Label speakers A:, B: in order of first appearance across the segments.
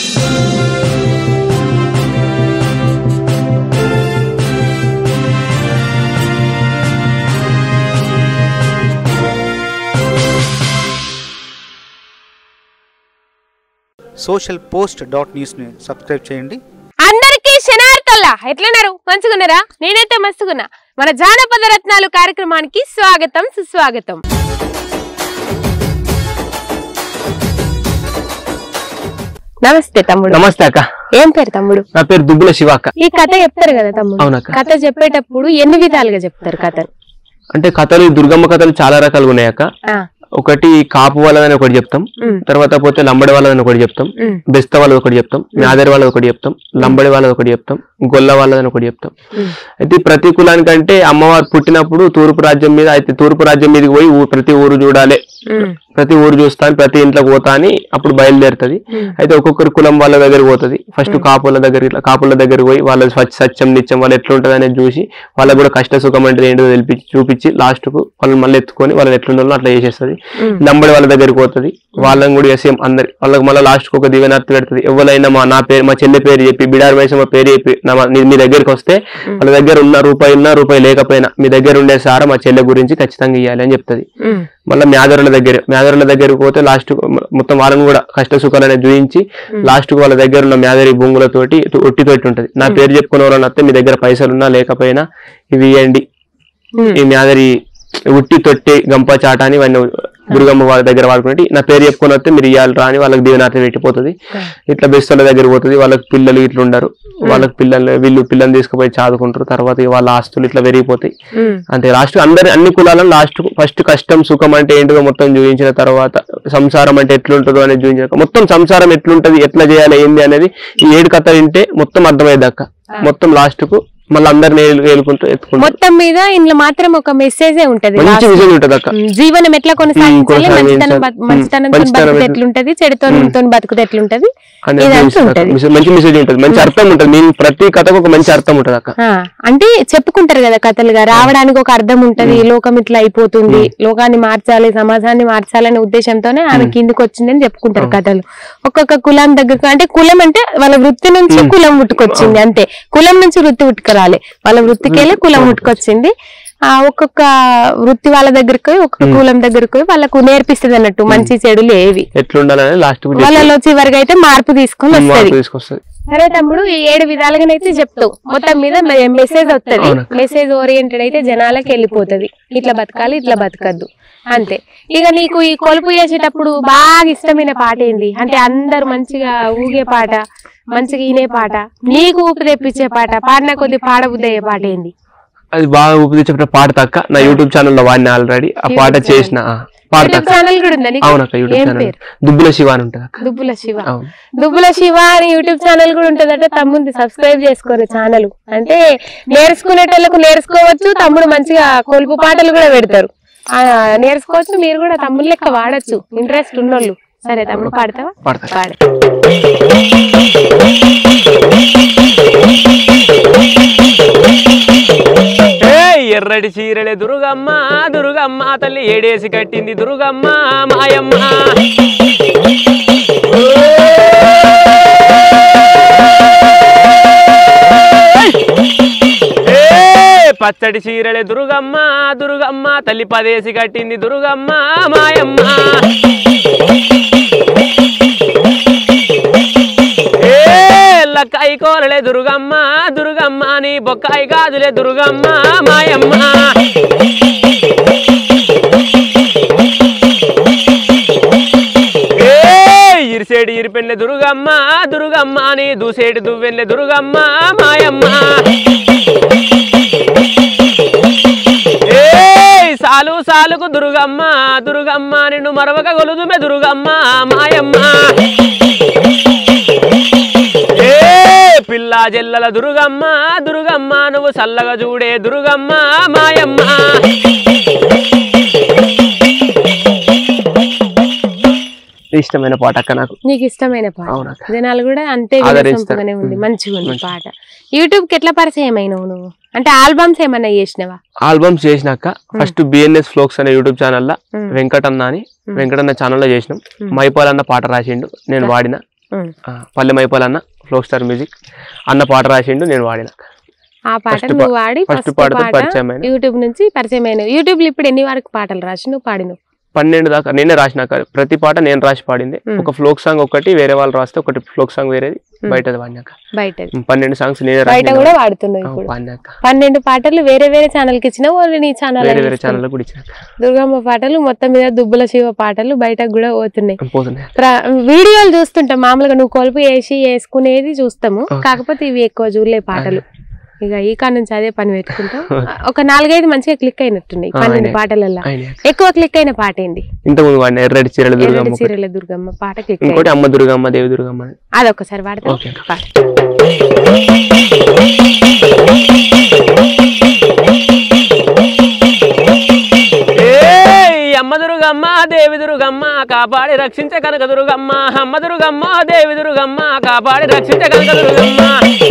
A: Social post dot న్యూస్ని subscribe చేయండి
B: అందరికీ శనార్థల్లా ఎట్లున్నారు మంచిగున్నారా నేనైతే మస్తుగున్నా మన జానపద రత్నాలు కార్యక్రమానికి స్వాగతం సుస్వాగతం నమస్తే తమ్ముడు
C: నమస్తే అక్క
B: ఏం పేరు తమ్ముడు
C: నా పేరు దుబ్బుల శివ అక్క
B: ఈ కథ చెప్తారు కదా తమ్ముడు
C: అవునక్క
B: కథ చెప్పేటప్పుడు ఎన్ని విధాలుగా చెప్తారు కథను
C: అంటే కథలు ఈ దుర్గమ్మ కథలు చాలా రకాలుగా ఉన్నాయి అక్క
B: ఆ,
C: ఒకటి కాపు వాళ్ళదని ఒకటి చెప్తాం
B: ఉమ్,
C: తర్వాత పోతే లంబడి వాళ్ళదని ఒకటి చెప్తాం
B: ఉమ్,
C: బెస్త వాళ్ళది ఒకటి చెప్తాం నాదరి వాళ్ళది ఒకటి చెప్తాం లంబడి వాళ్ళది ఒకటి చెప్తాం గొల్ల వాళ్ళదని ఒకటి చెప్తాం
B: ఉమ్,
C: అయితే ఈ ప్రతి కులానికంటే అమ్మవారు పుట్టినప్పుడు తూర్పు రాజ్యం మీద అయితే తూర్పు రాజ్యం మీదకి పోయి ఊ- ప్రతి ఊరు చూడాలి
B: ఉమ్,
C: ప్రతి ఊరు చూస్తాను ప్రతి ఇంట్లోకి పోతా అని అప్పుడు బయలుదేరుతుంది
B: ఉమ్,
C: అయితే ఒక్కొక్కరు కులం వాళ్ళ దగ్గరికి పోతుంది ఫస్ట్ కాపుల దగ్గర ఇట్లా కాపుల దగ్గరికి పోయి వాళ్ళ స్వచ్ఛ సత్యం నిత్యం వాళ్ళు ఎట్లుంటది అనేది చూసి వాళ్ళకి కూడా కష్ట సుఖం అంటే ఏంటో తెలిపి చూపించి లాస్ట్ కు వాళ్ళని మళ్ళీ ఎత్తుకొని వాళ్ళని ఎట్లుండాలో అట్లా చేసేస్తుంది
B: ఉమ్,
C: నంబడి వాళ్ళ దగ్గరికి పోతుంది వాళ్ళని కూడా సేమ్ అందరి వాళ్ళకి మళ్ళీ లాస్ట్ కు ఒక దివ్యనార్థి పెడుతుంది ఎవరైనా మా నా పేరు మా చెల్లి పేరు చెప్పి బిడార్ మైసమ్మ పేరు చెప్పి నా మీ- మీ దగ్గరికి వస్తే వాళ్ళ దగ్గర ఉన్న రూపాయి ఉన్నా రూపాయి లేకపోయినా మీ దగ్గర ఉండే సారా మా చెల్లె గురించి ఖచ్చితంగా ఇవ్వాలి అని చెప్తుంది
B: ఉమ్,
C: మళ్ళీ మ్యాదరుల దగ్గర మ్యాదరుల దగ్గరికి పోతే లాస్ట్ మొత్తం వాళ్ళని కూడా కష్ట సుఖాలు అనేది చూపించి లాస్ట్ వాళ్ళ దగ్గర ఉన్న మ్యాదరి భూములతోటి ఒట్టి తోటి ఉంటది నా పేరు చెప్పుకునే వాళ్ళని వస్తే మీ దగ్గర పైసలు ఉన్నా లేకపోయినా ఇవి ఇవ్వండి
B: ఉమ్,
C: ఈ మ్యాదరి ఉట్టి తొట్టి గంప చాట అని వాడిని దుర్గమ్మ వాళ్ళ దగ్గర వాడుకునేటి నా పేరు చెప్పుకొని వస్తే మీరు ఇవ్వాలి రా అని వాళ్ళకి దీవెనార్థం పెట్టిపోతుంది ఇట్లా బెస్తల దగ్గర పోతుంది వాళ్ళకి పిల్లలు ఇట్లా ఉండరు వాళ్ళకి పిల్లలు వీళ్ళు పిల్లల్ని తీసుకుపోయి చదువుకుంటారు తర్వాత ఇక వాళ్ళ ఆస్తులు ఇట్లా పెరిగిపోతాయి
B: ఉమ్,
C: అంతే లాస్ట్ అందరి అన్ని కులాలను లాస్ట్ ఫస్ట్ కష్టం సుఖం అంటే ఏంటిదో మొత్తం చూపించిన తర్వాత సంసారం అంటే ఎట్లుంటుందో అనేది చూపించిన మొత్తం సంసారం ఎట్లుంటది ఎట్లా చేయాలి ఏంది అనేది ఈ ఏడు కథ వింటే మొత్తం అర్థమైంది అక్క మొత్తం లాస్ట్ కు మళ్ళీ అందరిని ఏలుకుంటూ ఎత్తుకుంటూ
B: మొత్తం మీద ఇందులో మాత్రం ఒక మెసేజే ఉంటది
C: మంచి
B: last.
C: విజయం ఉంటది అక్క
B: ఉమ్, జీవనం ఎట్లా కొనసాగించాలి
C: కొనసాగించాలి.
B: మంచితనం బతు-
C: ఉమ్,
B: మంచితనంతో
C: మంచితనం
B: బతికితే
C: ఎట్లా-
B: ఎట్లుంటది చెడుతో బతుకుతే ఎట్లుంటది
C: అనేది
B: ఇదంతా
C: చూపిస్తుంది అక్క.
B: ఉంటది
C: మెసేజ్- మంచి మెసేజ్ ఉంటది మంచి అర్థం ఉంటది నేను ప్రతి కథకు ఒక మంచి అర్థం ఉంటది అక్క
B: ఆ, అంటే చెప్పుకుంటారు కదా కథలుగా రావడానికి ఒక అర్థం ఉంటది లోకం ఇట్లా అయిపోతుంది లోకాన్ని మార్చాలి సమాజాన్ని మార్చాలనే ఉద్దేశంతోనే ఆమె కిందికి వచ్చిందని చెప్పుకుంటారు కథలు ఒక్కొక్క కులం దగ్గరకు అంటే కులం అంటే వాళ్ళ వృత్తి నుంచి కులం పుట్టుకొచ్చింది అంతే కులం నుంచి వృత్తి పుట్టుకురాలి వాళ్ళ వృత్తికెళ్ళి కులం పుట్టుకొచ్చింది ఆ ఒక్కొక్క వృత్తి వాళ్ళ దగ్గరికి పోయి ఒక్కొక్క కులం దగ్గరికి పోయి వాళ్ళకు నేర్పిస్తుంది అన్నట్టు మంచి చెడులు ఏవి
C: ఎట్లుండాలని లాస్ట్ కు చెప్పి
B: వాళ్ళలో చివరిగా అయితే మార్పు తీసుకొని వస్తుంది
C: మార్పు తీసుకొస్తుంది
B: సరే తమ్ముడు ఈ ఏడు విధాలుగానైతే చెప్తావు మొత్తం మీద మెసేజ్ వస్తుంది
C: అవునక్క.
B: మెసేజ్ ఓరియంటెడ్ అయితే జనాలకు వెళ్ళిపోతది ఇట్లా బతకాలి ఇట్లా బతకద్దు అంతే ఇక నీకు ఈ కొలుపు చేసేటప్పుడు బాగా ఇష్టమైన పాట ఏంది అంటే అందరు మంచిగా ఊగే పాట మంచిగా వినే పాట నీకు ఊపి తెప్పించే పాట పాడిన కొద్ది పాడబుద్ధి అయ్యే పాట ఏంది
C: అది బాగా ఉపయోగించే పాట తక్క నా యూట్యూబ్ ఛానల్లో వాడిన ఆల్రెడీ ఆ పాట చేసిన ఆ, పాట
B: యూట్యూబ్
C: తక్క
B: ఛానల్ కూడా ఉందా నీకు?
C: అవునక్క యూట్యూబ్
B: ఏం
C: ఛానల్
B: పేరు
C: దుబ్బుల శివ అని ఉంటది అక్క
B: దుబ్బుల శివ
C: అవును
B: దుబ్బుల శివ అని యూట్యూబ్ ఛానల్ కూడా ఉంటుందట తమ్ముంది సబ్స్క్రైబ్ చేసుకోరు ఛానల్ అంటే నేర్చుకునేటోళ్ళకు నేర్చుకోవచ్చు తమ్ముడు మంచిగా కొలుపు పాటలు కూడా పెడతారు ఆ, నేర్చుకోవచ్చు మీరు కూడా తమ్ముడు లెక్క వాడచ్చు ఇంట్రెస్ట్ ఉన్నోళ్ళు సరే తమ్ముడు పాడతావా
C: పాడతా
B: పాడు
D: ఏయ్, ఎర్రటి చీరలే దుర్గమ్మ దుర్గమ్మ తల్లి ఏడేసి కట్టింది దుర్గమ్మ మాయమ్మ ఏయ్, పచ్చడి చీరలే దుర్గమ్మ దుర్గమ్మ తల్లి పదేసి కట్టింది దుర్గమ్మ మాయమ్మ ఏ లక్కాయి కోరలే దుర్గమ్మ దుర్గమ్మ నీ బొక్కాయి గాజులే దుర్గమ్మ మాయమ్మ ఏ ఇరిసేటి ఇరిపెన్లే దుర్గమ్మ దుర్గమ్మ నీ దూసేటి దువ్వెన్లే దుర్గమ్మ మాయమ్మ ఏ సాలు సాలుకు దుర్గమ్మ దుర్గమ్మ నిన్ను మరవక గొలుదుమే దుర్గమ్మ మాయమ్మ ఏ పిల్ల జల్లల దుర్గమ్మ దుర్గమ్మ నువ్వు చల్లగా చూడే దుర్గమ్మ మాయమ్మ
C: ఇష్టమైన పాట అక్క నాకు
B: నీకు ఇష్టమైన పాట
C: అవునక్క
B: జనాలు కూడా అంతే
C: ఆదరిస్తారు.
B: వినసొంపుగానే ఉంది
C: ఉమ్.
B: మంచిగా ఉంది
C: మంచి.
B: పాట యూట్యూబ్ కి ఎట్లా పరిచయం అయినావు నువ్వు అంటే ఆల్బమ్స్ ఏమన్నా చేసినవా
C: ఆల్బమ్స్ చేసినాక ఫస్ట్ బిఎన్ఎస్ ఫ్లోక్స్ అనే యూట్యూబ్ ఛానల్లో
B: ఉమ్.
C: వెంకటన్న అని
B: ఉమ్.
C: వెంకటన్న ఛానల్లో చేసినాం
B: ఉమ్.
C: మైపాల్ అన్న పాట రాసిండు నేను వాడిన
B: ఉమ్.
C: ఆ, పల్లె మైపాల్ అన్న ఫ్లో స్టార్ మ్యూజిక్ అన్న పాట రాసిండు నేను వాడిన
B: ఆ పాట
C: First
B: నువ్వు
C: పా-
B: వాడి
C: first
B: ఫస్ట్
C: పాటతో
B: పాట
C: పరిచయం అయిన.
B: యూట్యూబ్ నుంచి పరిచయం అయిన యూట్యూబ్ లో ఇప్పుడు ఎన్ని వరకు పాటలు రాసి నువ్వు పాడినవు
C: పన్నెండు దాకా నేనే రాసిన ప్రతి పాట నేను రాసి పాడింది
B: ఉమ్.
C: ఒక ఫ్లోక్ సాంగ్ ఒకటి వేరే వాళ్ళు రాస్తే ఒకటి ఫ్లోక్ సాంగ్ వేరేది
B: ఉమ్.
C: బయటది వాడినాక
B: బయటది
C: ఉమ్, పన్నెండు సాంగ్స్ నేనే
B: బయట
C: రాసిన
B: కూడా వాడుతున్నావు ఇప్పుడు
C: వాడినాక
B: పన్నెండు పాటలు వేరే వేరే ఛానల్ కి ఇచ్చినావు ఓన్లీ నీ ఛానల్
C: వేరే వేరే ఛానల్ కూడా ఇచ్చినాక
B: దుర్గమ్మ పాటలు మొత్తం మీద దుబ్బుల శివ పాటలు బయటకు కూడా పోతున్నాయి
C: పోతున్నాయి
B: ప్ర- వీడియోలు చూస్తుంటాం మామూలుగా నువ్వు కొలుపు వేసి వేసుకునేది చూస్తాము
C: Okay.
B: కాకపోతే ఇవి ఎక్కువ చూడలే పాటలు ఇక ఈ కాడ నుంచి అదే పని పెట్టుకుంటాం ఒక నాలుగైదు మంచిగా క్లిక్ అయినట్టున్నాయి
C: ఆ,
B: పన్నెండు
C: అయినాయి.
B: పాటలలో
C: అయినాయి.
B: ఎక్కువ క్లిక్ అయిన పాట ఏంది
C: ఇంతకుముందు వాడిన ఎర్రటి చీరల
B: ఎర్రటి
C: దుర్గమ్మ ఒకటి.
B: చీరల దుర్గమ్మ పాట క్లిక్
C: ఇంకోటి అమ్మ దుర్గమ్మ దేవి దుర్గమ్మ అని.
B: అదొకసారి పాడతా
C: ఓకే
B: పాట
D: ఏయ్ అమ్మ దుర్గమ్మ దేవి దుర్గమ్మ కాపాడి రక్షించే కనక దుర్గమ్మ అమ్మ దుర్గమ్మ దేవి దుర్గమ్మ కాపాడి రక్షించే కనక దుర్గమ్మ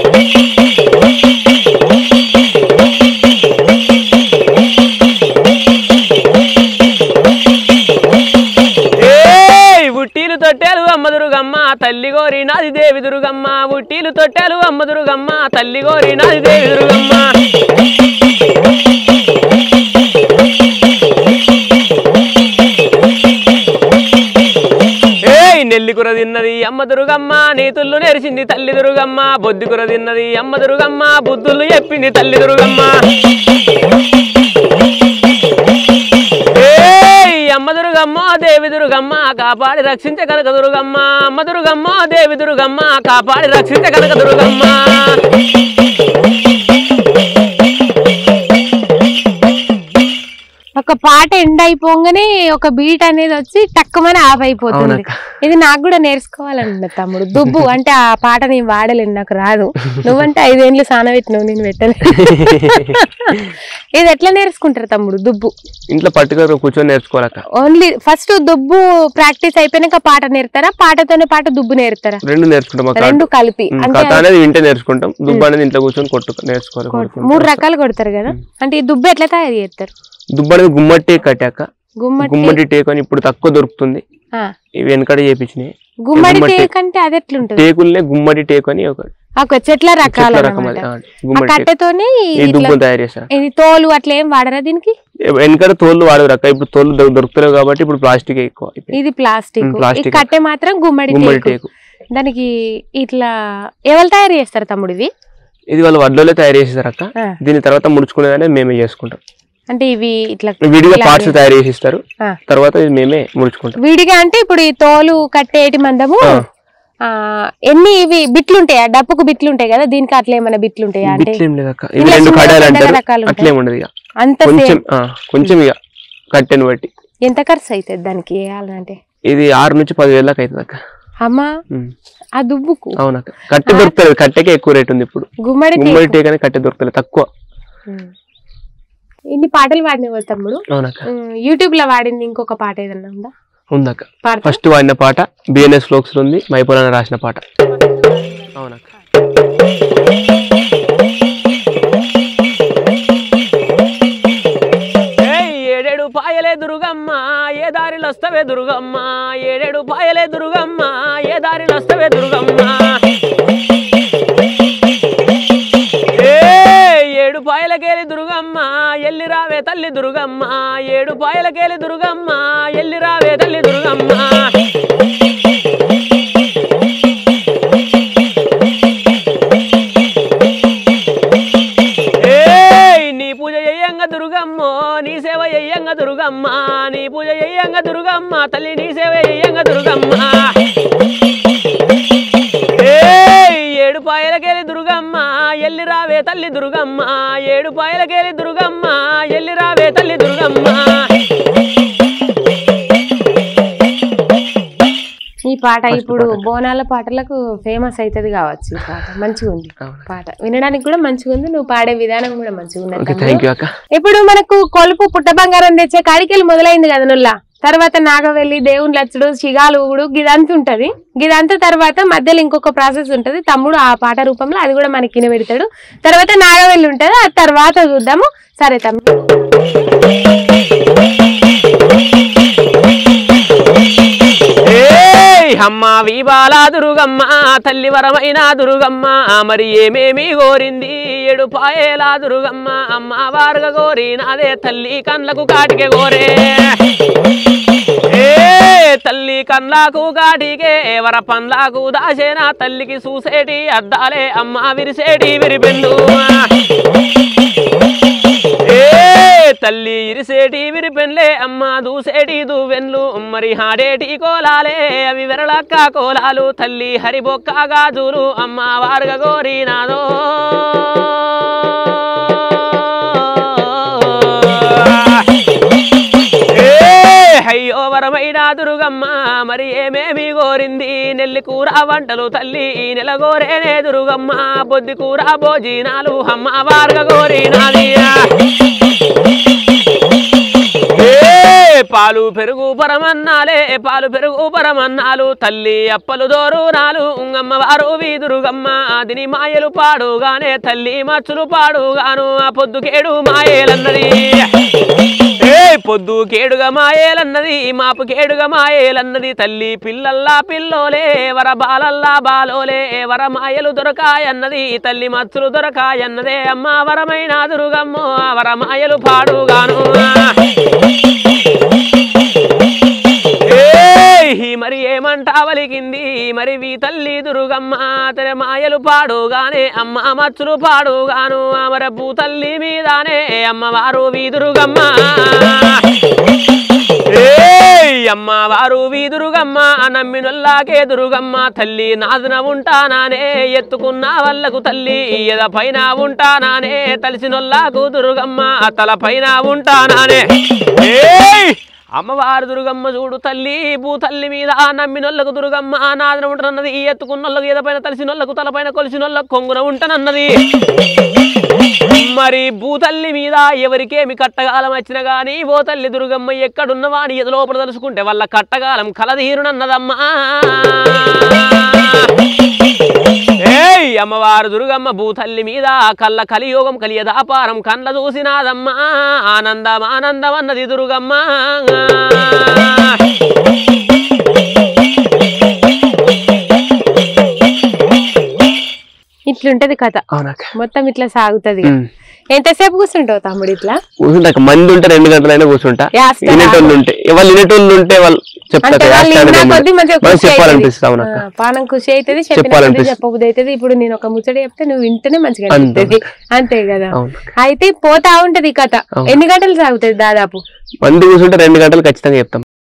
D: ఏయ్ ఉట్టీలు తొట్టెలు అమ్మ దుర్గమ్మ తల్లి గోరి నాది దేవి దుర్గమ్మ ఉట్టీలు తొట్టెలు అమ్మ దుర్గమ్మ తల్లి గోరి నాది దేవి దుర్గమ్మ ఏయ్ నెల్లి కూర తిన్నది అమ్మ దుర్గమ్మ నీతుళ్ళు నెరిచింది తల్లి దుర్గమ్మ బొద్ది కూర తిన్నది అమ్మ దుర్గమ్మ బుద్ధులు చెప్పింది తల్లి దుర్గమ్మ ఏయ్ అమ్మ దుర్గమ్మ దేవి దుర్గమ్మ కాపాడి రక్షించే కనక దుర్గమ్మ అమ్మ దుర్గమ్మ దేవి దుర్గమ్మ కాపాడి రక్షించే కనక దుర్గమ్మ
B: ఒక పాట ఎండ్ అయిపోగానే ఒక బీట్ అనేది వచ్చి టక్కుమని ఆఫ్ అయిపోతుంది
C: అవునక్క.
B: ఇది నాకు కూడా నేర్చుకోవాలన్న తమ్ముడు దుబ్బు అంటే ఆ పాట నేను వాడలేను నాకు రాదు నువ్వంటే ఐదేండ్లు సాన పెట్టినావు నేను పెట్టలే ఇది ఎట్లా నేర్చుకుంటారు తమ్ముడు దుబ్బు
C: ఇంట్లో పట్టుకొని కూర్చొని నేర్చుకోవాలక్క
B: ఓన్లీ ఫస్ట్ దుబ్బు ప్రాక్టీస్ అయిపోయినాక పాట నేర్తారా పాటతోనే పాట దుబ్బు నేర్తారా
C: రెండు నేర్చుకుంటాం అక్క
B: రెండు కలిపి
C: ఉమ్,
B: అంటే
C: కథ అనేది వింటే నేర్చుకుంటాం దుబ్బ అనేది ఇంట్లో కూర్చొని కొట్టు నేర్చుకోవాలి
B: కొ-
C: కొట్టుకుంటూ
B: మూడు
C: వస్తాం.
B: రకాలు కొడతారు కదా అంటే ఈ దుబ్బు ఎట్లా తయారు చేస్తారు
C: దుబ్బ అనేది గుమ్మటి కట్టాక
B: గుమ్మడి
C: గుమ్మడి టేకు అని ఇప్పుడు తక్కువ దొరుకుతుంది
B: ఆ,
C: ఇవి వెనకడ చేపించినాయి
B: గుమ్మడి
C: గుమ్మడి
B: టేక్ అంటే అది ఎట్లుంటది
C: టేకుల్నే గుమ్మడి టేకు అని ఒక
B: ఒక చెట్ల రకాలు
C: చెట్ల రకం అది
B: అన్నమాట.
C: ఆ,
B: ఆ
C: గుమ్మడి టేకు
B: కట్టెతోని
C: ఈ
B: ఇట్లా
C: దుబ్బులు తయారు చేస్తారు
B: ఇది తోలు అట్లా ఏం వాడరా దీనికి
C: వెనకడ తోళ్ళు వాడదు రక్క ఇప్పుడు తోళ్ళు దొ- దొరుకుతలేవు కాబట్టి ఇప్పుడు ప్లాస్టిక్ ఎక్కువ అయిపోయింది.
B: ఇది ప్లాస్టిక్
C: ఉమ్,
B: ఈ
C: ప్లాస్టిక్.
B: కట్టె మాత్రం గుమ్మడి
C: గుమ్మడి
B: టేకు
C: టేకు
B: దానికి ఇట్లా ఎవరు తయారు చేస్తారు తమ్ముడు ఇవి
C: ఇది వాళ్ళు వడ్లలో తయారు చేసేసారు అక్క
B: ఆ,
C: దీని తర్వాత ముడుచుకునేది మేమే చేసుకుంటాం
B: అంటే ఇవి ఇట్లా
C: విడిగా
B: ఇట్లా
C: పార్ట్స్ తయారు చేసి ఇస్తారు
B: ఆ.
C: తర్వాత ఇది మేమే ముడుచుకుంటాం
B: విడిగా అంటే ఇప్పుడు ఈ తోలు కట్టేటి మందము
C: ఆ.
B: ఆ ఎన్ని ఇవి బిట్లు ఉంటాయా డప్పుకు బిట్లు ఉంటాయి కదా దీనికి అట్లా ఏమైనా బిట్లు ఉంటాయా అంటే
C: బిట్లేం లేదు అక్క ఇవి
B: ఇలా
C: రెండు
B: చిన్న
C: కడాలు
B: పెద్ద
C: అంటారు
B: రకాలు ఉంటాయి.
C: అట్లేం ఉండదు ఇక
B: అంత
C: కొంచెం
B: సేమ్
C: ఆ, కొంచెం ఇక కట్టెను బట్టి
B: ఎంత ఖర్చు అవుతుంది దానికి వేయాలంటే
C: ఇది ఆరు నుంచి పదివేల దాకా అవుతుంది అక్క
B: అమ్మా
C: ఉమ్,
B: ఆ దుబ్బుకు
C: అవునక్క కట్టె దొరుకుతుంది కట్టెకే ఎక్కువ రేట్ ఉంది ఇప్పుడు
B: గుమ్మడి
C: గుమ్మడి
B: టేకు.
C: టే కానీ కట్టె దొరుకుతుంది తక్కువ
B: ఉమ్. ఇన్ని పాటలు వాడిన తమ్ముడు
C: అవునక్క
B: ఉమ్, యూట్యూబ్ లో వాడింది ఇంకొక పాట ఏదన్నా ఉందా
C: ఉందక్క
B: పాడతా
C: ఫస్ట్ వాడిన పాట బిఎన్ఎస్ ఫ్లోక్స్ ఉంది మైపోలని రాసిన పాట అవునక్క
D: ఏయ్ ఏడేడు పాయలే దుర్గమ్మ ఏ దారిలో వస్తవే దుర్గమ్మ ఏడేడు పాయలే దుర్గమ్మ ఏ దారిలో వస్తవే దుర్గమ్మ ఏయ్ ఏడు పాయలకేలి దుర్గమ్మ ఎల్లి రావే తల్లి దుర్గమ్మ ఏడు పాయలకేలి దుర్గమ్మ ఎల్లి రావే తల్లి దుర్గమ్మ ఏయ్ నీ పూజ చెయ్యంగ దుర్గమ్మో నీ సేవ చెయ్యంగ దుర్గమ్మ నీ పూజ చెయ్యంగ దుర్గమ్మ తల్లి నీ సేవ చెయ్యంగ దుర్గమ్మ ఏయ్ ఏడు పాయలకేలి దుర్గమ్మ ఎల్లి రావే తల్లి దుర్గమ్మ ఏడు పాయలకేలి దుర్గమ్మ ఎల్లి రావే తల్లి దుర్గమ్మ
B: ఈ పాట ఇప్పుడు బోనాల పాటలకు ఫేమస్ అవుతుంది కావచ్చు ఈ పాట మంచిగా ఉంది
C: అవును.
B: పాట వినడానికి కూడా మంచిగా ఉంది నువ్వు పాడే విధానం కూడా మంచిగా ఉంది
C: ఓకే
B: తమ్ముడు.
C: థ్యాంక్ యూ అక్క
B: ఇప్పుడు మనకు కొలుపు పుట్ట బంగారం తెచ్చే కాడికెళ్ళి మొదలైంది కదా నుల్లా తర్వాత నాగవెల్లి దేవుని లచ్చుడు శిగాలు ఊగుడు గిదంతా ఉంటది గిదంతా తర్వాత మధ్యలో ఇంకొక ప్రాసెస్ ఉంటది తమ్ముడు ఆ పాట రూపంలో అది కూడా మనకి వినబెడతాడు తర్వాత నాగవెల్లి ఉంటది ఆ తర్వాత చూద్దాము సరే తమ్ముడు
D: ఏయ్ అమ్మ వీబాల దుర్గమ్మ తల్లి వరమైన దుర్గమ్మ మరి ఏమేమి కోరింది ఏడు పాయేల దుర్గమ్మ అమ్మ వారుగా కోరినాదే తల్లి కండ్లకు కాటికే కోరే ఏ తల్లి కన్లాకు కాటికే వర పండ్లకు దాసేనా తల్లికి చూసేటి అద్దాలే అమ్మ విరిసేటి విరిపెండు ఏ తల్లి ఇరిసేటి విరిపెన్లే అమ్మ దూసేటి దువ్వెన్లు మరి హాడేటి కోలాలే అవి వెరలక్క కోలాలు తల్లి హరిబొక్క గాజులు అమ్మ వారుగా కోరినాదో ఏ అయ్యో వరమైన దుర్గమ్మ మరి ఏమేమి కోరింది నెల్లి కూర వంటలు తల్లి ఈ నెల కోరేనే దుర్గమ్మ బొద్ది కూర భోజనాలు అమ్మ వారుగా కోరినాది ఏ పాలు పెరుగు పరమన్నాలే పాలు పెరుగు పరమన్నాలు తల్లి అప్పలు దోరు నాలు ఉంగమ్మ వారు వీదురుగమ్మ అదిని మాయలు పాడుగానే తల్లి మచ్చులు పాడుగాను ఆ పొద్దుకేడు మాయేలన్నది ఏ పొద్దు కేడుగా మాయేలన్నది మాపు కేడుగా మాయేలన్నది తల్లి పిల్లల్లా పిల్లోలే వర బాలల్లా బాలోలే వర మాయలు దొరకాయన్నది తల్లి మచ్చులు దొరకాయన్నదే అమ్మ వరమైన దుర్గమ్మో ఆ వర మాయలు పాడుగాను ఏయ్ మరి ఏమంటావలిగింది మరి వీ తల్లి దుర్గమ్మ తన మాయలు పాడుగానే అమ్మ మచ్చులు పాడుగాను అమర భూతల్లి మీదానే అమ్మవారు వీదురుగమ్మ ఏయ్ అమ్మవారు వీదురుగమ్మ నమ్మినొల్లాకే దురుగమ్మ తల్లి నాదున ఉంటానానే ఎత్తుకున్న వాళ్ళకు తల్లి ఎద పైన ఉంటానానే తలిసినొల్లాకు దుర్గమ్మ తల పైన ఉంటానానే ఏయ్ అమ్మవారు దుర్గమ్మ చూడు తల్లి భూతల్లి మీద నమ్మినొల్లకు దుర్గమ్మ నాదన ఉంటనన్నది ఈ ఎత్తుకున్నోళ్ళకు ఎదపైన తలిసినొల్లకు తలపైన కొలిసినొల్లకు కొంగున ఉంటనన్నది మరి భూతల్లి మీద ఎవరికేమి కట్టగాలం వచ్చిన గాని ఓ తల్లి దుర్గమ్మ ఎక్కడున్నవాని ఎద లోపల తలుసుకుంటే వాళ్ళ కట్టగాలం కలదీరునన్నదమ్మా ఏయ్ అమ్మవారు దుర్గమ్మ భూతల్లి మీద కళ్ళ కలియోగం కలియదాపారం కండ్ల చూసినాదమ్మా ఆనందం ఆనందం అన్నది దుర్గమ్మ
B: ఇట్లుంటది కథ
C: అవునాక
B: మొత్తం ఇట్లా సాగుతది
C: ఉమ్.
B: ఎంతసేపు కూర్చుంటావు తమ్ముడు ఇట్లా
C: కూర్చుంటా మంది ఉంటే రెండు గంటలైనా కూర్చుంటా
B: యాస్టరా?
C: వినేటోళ్ళు ఉంటే వాళ్ళు వినేటోళ్ళు ఉంటే వాళ్ళు
B: అంటే
C: చెప్తారు
B: వాళ్ళు
C: యాస్టరా
B: ఇన్నా
C: అనేది
B: కొద్దీ మంచిగా
C: మనం
B: ఖుషి
C: చెప్పాలనిపిస్తుంది
B: అవుతుంది.
C: అవునక్క
B: ఆ, పానం ఖుషి అవుతుంది చెప్పిన కొద్దీ
C: చెప్పాలనిపిస్తుంది.
B: చెప్పబుద్ధి అవుతుంది ఇప్పుడు నేను ఒక ముచ్చట చెప్తే నువ్వు వింటేనే మంచిగా
C: అంతే.
B: అనిపిస్తుంది అంతే కదా
C: అవును.
B: అయితే పోతా ఉంటది ఈ కథ
C: అవును.
B: ఎన్ని గంటలు సాగుతుంది దాదాపు
C: మంది కూర్చుంటే రెండు గంటలు ఖచ్చితంగా చెప్తాం